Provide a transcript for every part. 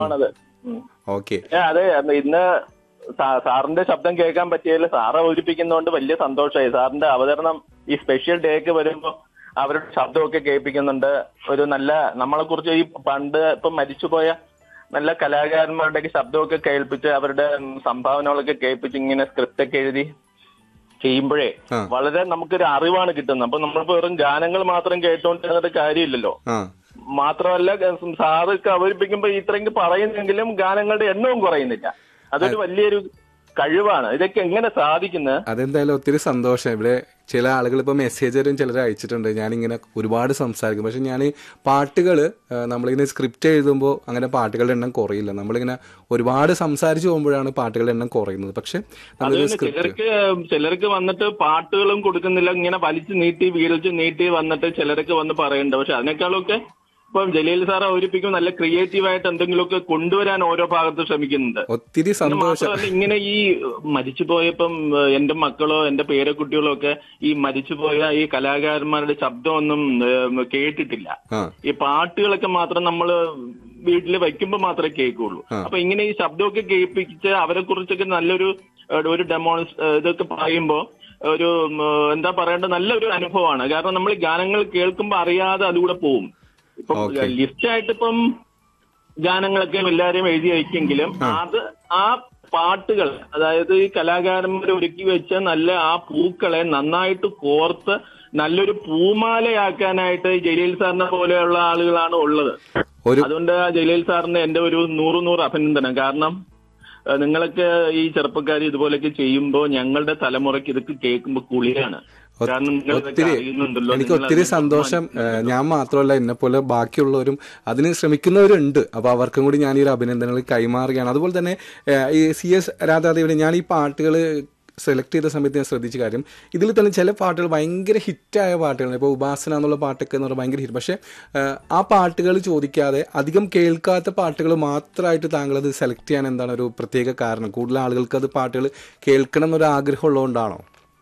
ആണത് ഉം. ഓക്കെ ഏ, അതെ അന്ന് ഇന്ന് സാ- സാറിന്റെ ശബ്ദം കേൾക്കാൻ പറ്റിയതിൽ സാറ് അവതരിപ്പിക്കുന്നതുകൊണ്ട് വലിയ സന്തോഷമായി സാറിന്റെ അവതരണം ഈ സ്പെഷ്യൽ ഡേക്ക് വരുമ്പോ അവരുടെ ശബ്ദമൊക്കെ കേൾപ്പിക്കുന്നുണ്ട് ഒരു നല്ല നമ്മളെ കുറിച്ച് ഈ പണ്ട് ഇപ്പൊ മരിച്ചുപോയ നല്ല കലാകാരന്മാരുടെയൊക്കെ ശബ്ദമൊക്കെ കേൾപ്പിച്ച് അവരുടെ ഉം, സംഭാവനകളൊക്കെ കേൾപ്പിച്ച് ഇങ്ങനെ സ്ക്രിപ്റ്റ് ഒക്കെ എഴുതി ചെയ്യുമ്പോഴേ ആ. വളരെ നമുക്കൊരു അറിവാണ് കിട്ടുന്നത് അപ്പൊ നമ്മളിപ്പോ വെറും ഗാനങ്ങൾ മാത്രം കേട്ടോണ്ടിരുന്നിട്ട് കാര്യമില്ലല്ലോ ആ മാത്രമല്ല ഗ- സാറൊക്കെ അവതരിപ്പിക്കുമ്പോ ഇത്രയും പറയുന്നെങ്കിലും ഗാനങ്ങളുടെ എണ്ണവും കുറയുന്നില്ല അതൊരു വലിയൊരു കഴിവാണ് ഇതൊക്കെ എങ്ങനെ സാധിക്കുന്നത് അതെന്തായാലും ഒത്തിരി സന്തോഷം ഇവിടെ ചില ആളുകൾ ഇപ്പോൾ മെസ്സേജ് വരും ചിലർ അയച്ചിട്ടുണ്ട് ഞാനിങ്ങനെ ഒരുപാട് സംസാരിക്കും പക്ഷെ ഞാൻ പാട്ടുകൾ നമ്മളിങ്ങനെ സ്ക്രിപ്റ്റ് എഴുതുമ്പോൾ അങ്ങനെ പാട്ടുകളുടെ എണ്ണം കുറയില്ല നമ്മളിങ്ങനെ ഒരുപാട് സംസാരിച്ചു പോകുമ്പോഴാണ് പാട്ടുകളുടെ എണ്ണം കുറയുന്നത് പക്ഷെ നമ്മളൊരു അതുകൊണ്ട് സ്ക്രിപ്റ്റ് ചിലർക്ക് ചിലർക്ക് വന്നിട്ട് പാട്ടുകളും കൊടുക്കുന്നില്ല ഇങ്ങനെ വലിച്ചു നീട്ടി വീഴ്ച നീട്ടി വന്നിട്ട് ചിലർക്ക് വന്ന് പറയുന്നുണ്ട് പക്ഷെ അതിനേക്കാളൊക്കെ ഇപ്പം ജലീൽ സാർ അവതരിപ്പിക്കും നല്ല ക്രിയേറ്റീവ് ആയിട്ട് എന്തെങ്കിലുമൊക്കെ കൊണ്ടുവരാൻ ഓരോ ഭാഗത്ത് ശ്രമിക്കുന്നുണ്ട് ഒത്തിരി പിന്നെ സന്തോഷം മാത്രമല്ല ഇങ്ങനെ ഈ മരിച്ചുപോയപ്പം ഏഹ്, എന്റെ മക്കളോ എന്റെ പേരക്കുട്ടികളോ ഒക്കെ ഈ മരിച്ചുപോയ ഈ കലാകാരന്മാരുടെ ശബ്ദമൊന്നും ഏഹ്, കേട്ടിട്ടില്ല ആ ഈ പാട്ടുകളൊക്കെ മാത്രം നമ്മള് വീട്ടിൽ വയ്ക്കുമ്പോ മാത്രമേ കേൾക്കുള്ളൂ ആ. അപ്പൊ ഇങ്ങനെ ഈ ശബ്ദമൊക്കെ കേൾപ്പിച്ച് അവരെ കുറിച്ചൊക്കെ നല്ലൊരു ഏഹ്, ഒരു ഡെമോൺസ് ഇതൊക്കെ പറയുമ്പോ ഒരു ഉം, എന്താ പറയേണ്ട നല്ലൊരു അനുഭവമാണ് കാരണം നമ്മൾ ഈ ഗാനങ്ങൾ കേൾക്കുമ്പോ അറിയാതെ അതുകൂടെ പോവും ഇപ്പം Okay. ലിസ്റ്റ് ആയിട്ട് ഇപ്പം ഗാനങ്ങളൊക്കെ എല്ലാവരെയും എഴുതി അയക്കെങ്കിലും അത് ആ പാട്ടുകൾ അതായത് ഈ കലാകാരന്മാർ ഒരുക്കി വെച്ച നല്ല ആ പൂക്കളെ നന്നായിട്ട് കോർത്ത് നല്ലൊരു പൂമാലയാക്കാനായിട്ട് ജലീൽ സാറിനെ പോലെയുള്ള ആളുകളാണ് ഉള്ളത് ഒരു അതുകൊണ്ട് ആ ജലീൽ സാറിന് എന്റെ ഒരു നൂറ് നൂറ് അഭിനന്ദനം കാരണം ഏഹ്, നിങ്ങളൊക്കെ ഈ ചെറുപ്പക്കാർ ഇതുപോലെയൊക്കെ ചെയ്യുമ്പോൾ ഞങ്ങളുടെ തലമുറയ്ക്ക് ഇതൊക്കെ കേൾക്കുമ്പോൾ കുളിരാണ് കാരണം നിങ്ങൾ ഇതൊക്കെ ഒത്തിരി അറിയുന്നുണ്ടല്ലോ എനിക്ക് നിങ്ങൾ ഒത്തിരി അതിനെ സന്തോഷം ഏഹ് ഞാൻ മാത്രമല്ല എന്നെ പോലെ ബാക്കിയുള്ളവരും അതിന് ശ്രമിക്കുന്നവരുണ്ട് അപ്പൊ അവർക്കും കൂടി ഞാൻ ഈ ഒരു അഭിനന്ദനങ്ങൾ കൈമാറുകയാണ് അതുപോലെ തന്നെ ഏഹ് ഈ സി എസ് രാധാദേവിനെ ഞാൻ ഈ പാട്ടുകൾ സെലക്ട് ചെയ്ത സമയത്ത് ഞാൻ ശ്രദ്ധിച്ച കാര്യം ഇതിൽ തന്നെ ചില പാട്ടുകൾ ഭയങ്കര ഹിറ്റായ പാട്ടുകളാണ് ഇപ്പോൾ ഉപാസന എന്നുള്ള പാട്ടൊക്കെ എന്ന് പറഞ്ഞാൽ ഭയങ്കര ഹിറ്റ് പക്ഷേ ഏഹ് ആ പാട്ടുകൾ ചോദിക്കാതെ അധികം കേൾക്കാത്ത പാട്ടുകൾ മാത്രമായിട്ട് താങ്കൾ അത് സെലക്ട് ചെയ്യാൻ എന്താണ് ഒരു പ്രത്യേക കാരണം കൂടുതൽ ആളുകൾക്ക് അത് പാട്ടുകൾ കേൾക്കണം എന്നൊരു ആഗ്രഹം ഉള്ളതുകൊണ്ടാണോ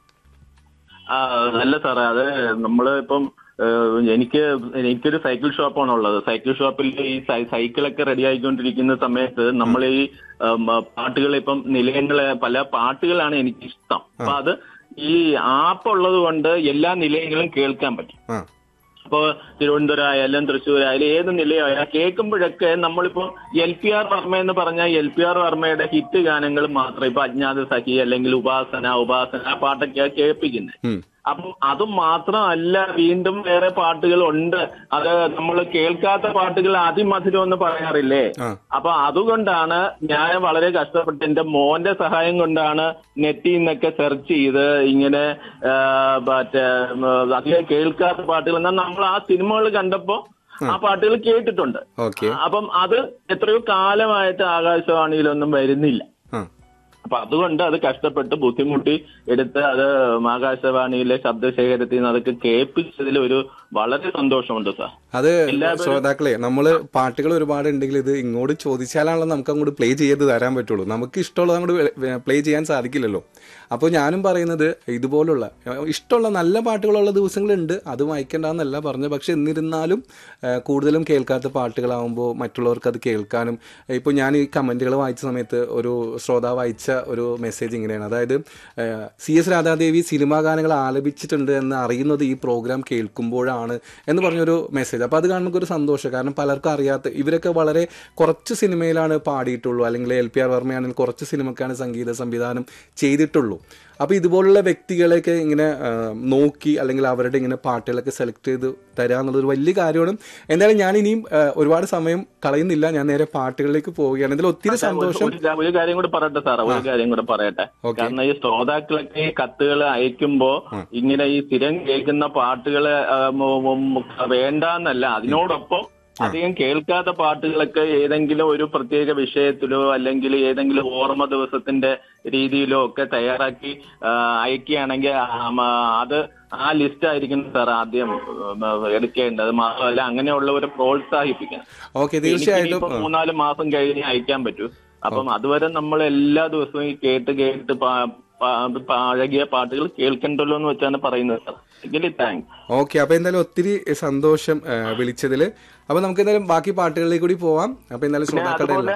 ആ അല്ല സാറേ അത് നമ്മള് ഇപ്പം ഏഹ്, എനിക്ക് എനിക്കൊരു സൈക്കിൾ ഷോപ്പാണ് ഉള്ളത് സൈക്കിൾ ഷോപ്പിൽ ഈ സൈ- സൈക്കിളൊക്കെ റെഡി ആയിക്കൊണ്ടിരിക്കുന്ന സമയത്ത് നമ്മൾ ഈ പാട്ടുകൾ ഇപ്പം നിലയങ്ങളെ പല പാട്ടുകളാണ് എനിക്ക് ഇഷ്ടം അപ്പൊ അത് ഈ ആപ്പ് ഉള്ളത് കൊണ്ട് എല്ലാ നിലയങ്ങളും കേൾക്കാൻ പറ്റും ആ അപ്പോ തിരുവനന്തപുരം ആയാലും തൃശ്ശൂർ ആയാലും ഏത് നിലയായാലും കേൾക്കുമ്പോഴൊക്കെ നമ്മളിപ്പോ എൽ പി ആർ വർമ്മ എന്ന് പറഞ്ഞാൽ എൽ പി ആർ വർമ്മയുടെ ഹിറ്റ് ഗാനങ്ങൾ മാത്രം ഇപ്പൊ അജ്ഞാത സഖി അല്ലെങ്കിൽ ഉപാസന ഉപാസന ആ പാട്ടൊക്കെയാണ് കേൾപ്പിക്കുന്നത് ഉം. അപ്പം അത് മാത്രമല്ല വീണ്ടും വേറെ പാട്ടുകൾ ഉണ്ട് അത് നമ്മൾ കേൾക്കാത്ത പാട്ടുകൾ അതിമധുരം എന്ന് പറയാറില്ലേ ആ അപ്പൊ അതുകൊണ്ടാണ് ഞാൻ വളരെ കഷ്ടപ്പെട്ട് എന്റെ മോന്റെ സഹായം കൊണ്ടാണ് നെറ്റിൽ നിന്നൊക്കെ സെർച്ച് ചെയ്ത് ഇങ്ങനെ ആ, മറ്റേ ഉം, അധികം കേൾക്കാത്ത പാട്ടുകൾ എന്നാൽ നമ്മൾ ആ സിനിമകൾ കണ്ടപ്പോ ആ പാട്ടുകൾ കേട്ടിട്ടുണ്ട് ഓക്കെ അപ്പം അത് എത്രയോ കാലമായിട്ട് ആകാശവാണിയിലൊന്നും വരുന്നില്ല ആ അപ്പൊ അതുകൊണ്ട് അത് കഷ്ടപ്പെട്ട് ബുദ്ധിമുട്ടി എടുത്ത് അത് ആകാശവാണിയിലെ ശബ്ദശേഖരത്തിൽ നിന്ന് അതൊക്കെ കേൾപ്പിച്ചതിൽ ഒരു വളരെ സന്തോഷമുണ്ട് സാർ അത് എല്ലാവരും- ശ്രോതാക്കളെ നമ്മള് പാട്ടുകൾ ഒരുപാട് ഉണ്ടെങ്കിൽ ഇത് ഇങ്ങോട്ട് ചോദിച്ചാലാണല്ലോ നമുക്ക് അങ്ങോട്ട് പ്ലേ ചെയ്ത് തരാൻ പറ്റുള്ളൂ നമുക്ക് ഇഷ്ടമുള്ളത് അങ്ങോട്ട് പ്ലേ ചെയ്യാൻ സാധിക്കില്ലല്ലോ അപ്പോൾ ഞാനും പറയുന്നത് ഇതുപോലുള്ള ഏഹ്, ഇഷ്ടമുള്ള നല്ല പാട്ടുകളുള്ള ദിവസങ്ങളുണ്ട് അത് വായിക്കേണ്ടെന്നല്ല പറഞ്ഞത് പക്ഷെ എന്നിരുന്നാലും ഏഹ്, കൂടുതലും കേൾക്കാത്ത പാട്ടുകളാവുമ്പോൾ മറ്റുള്ളവർക്ക് അത് കേൾക്കാനും ഇപ്പോൾ ഞാൻ ഈ കമൻറ്റുകൾ വായിച്ച സമയത്ത് ഒരു ശ്രോതാവ് അയച്ച ഒരു മെസ്സേജ് ഇങ്ങനെയാണ് അതായത് സി എസ് രാധാദേവി സിനിമാ ഗാനങ്ങൾ ആലപിച്ചിട്ടുണ്ട് എന്ന് അറിയുന്നത് ഈ പ്രോഗ്രാം കേൾക്കുമ്പോഴാണ് എന്ന് പറഞ്ഞൊരു മെസ്സേജ് അപ്പോൾ അത് കാണുമ്പോൾ ഒരു സന്തോഷം കാരണം പലർക്കും അറിയാത്ത ഇവരൊക്കെ വളരെ കുറച്ച് സിനിമയിലാണ് പാടിയിട്ടുള്ളൂ അല്ലെങ്കിൽ എൽ പി ആർ വർമ്മയാണെങ്കിൽ കുറച്ച് സിനിമക്കാണ് സംഗീത സംവിധാനം ചെയ്തിട്ടുള്ളൂ അപ്പോൾ ഇതുപോലുള്ള വ്യക്തികളെയൊക്കെ ഇങ്ങനെ ആ, നോക്കി അല്ലെങ്കിൽ അവരുടെ ഇങ്ങനെ പാട്ടുകളൊക്കെ സെലക്ട് ചെയ്ത് തരാ എന്നുള്ളൊരു വലിയ കാര്യമാണ് എന്തായാലും ഞാൻ ഇനിയും ആ, ഒരുപാട് സമയം കളയുന്നില്ല ഞാൻ നേരെ പാട്ടുകളിലേക്ക് പോവുകയാണ് ഇതിൽ ഒത്തിരി സന്തോഷം ഒരു കാ- ഒരു കാര്യം കൂടെ പറയട്ടെ സാറേ ഒരു കാര്യം കൂടെ പറയട്ടെ ഓക്കേ. കാരണം ഈ ശ്രോതാക്കളൊക്കെ ഈ കത്തുകൾ അയക്കുമ്പോ ഇങ്ങനെ ഈ സ്ഥിരം കേൾക്കുന്ന പാട്ടുകള് ആ, മു- മു- വേണ്ടാന്നല്ല അതിനോടൊപ്പം അധികം കേൾക്കാത്ത പാട്ടുകളൊക്കെ ഏതെങ്കിലും ഒരു പ്രത്യേക വിഷയത്തിലോ അല്ലെങ്കിൽ ഏതെങ്കിലും ഓർമ്മ ദിവസത്തിന്റെ രീതിയിലോ ഒക്കെ തയ്യാറാക്കി ആ, അയക്കുകയാണെങ്കിൽ ആ, മ- അത് ആ ലിസ്റ്റ് ആയിരിക്കും സാർ ആദ്യം ഉം, എടുക്കേണ്ടത് മാത്രമല്ല അങ്ങനെയുള്ളവരെ പ്രോത്സാഹിപ്പിക്കണം ഓക്കെ തീർച്ചയായിട്ടും എനിക്കിനിയിപ്പോ മൂന്നാല് മാസം കഴിഞ്ഞ് അയക്കാൻ പറ്റൂ അപ്പം അതുവരെ നമ്മൾ എല്ലാ ദിവസവും ഈ കേട്ട് കേട്ട് പാ- പാ- പഴകിയ പാട്ടുകൾ കേൾക്കണ്ടല്ലോ എന്ന് വെച്ചാണ് പറയുന്നത് സാർ എങ്കിൽ താങ്ക്സ് ഓക്കെ അപ്പൊ എന്തായാലും ഒത്തിരി സന്തോഷം വിളിച്ചതിൽ അപ്പൊ നമുക്ക് എന്തായാലും ബാക്കി പാട്ടുകളിലേക്ക് കൂടി പോവാം അപ്പൊ എന്തായാലും ശ്രോതാക്കളുടെ അതുപോലെ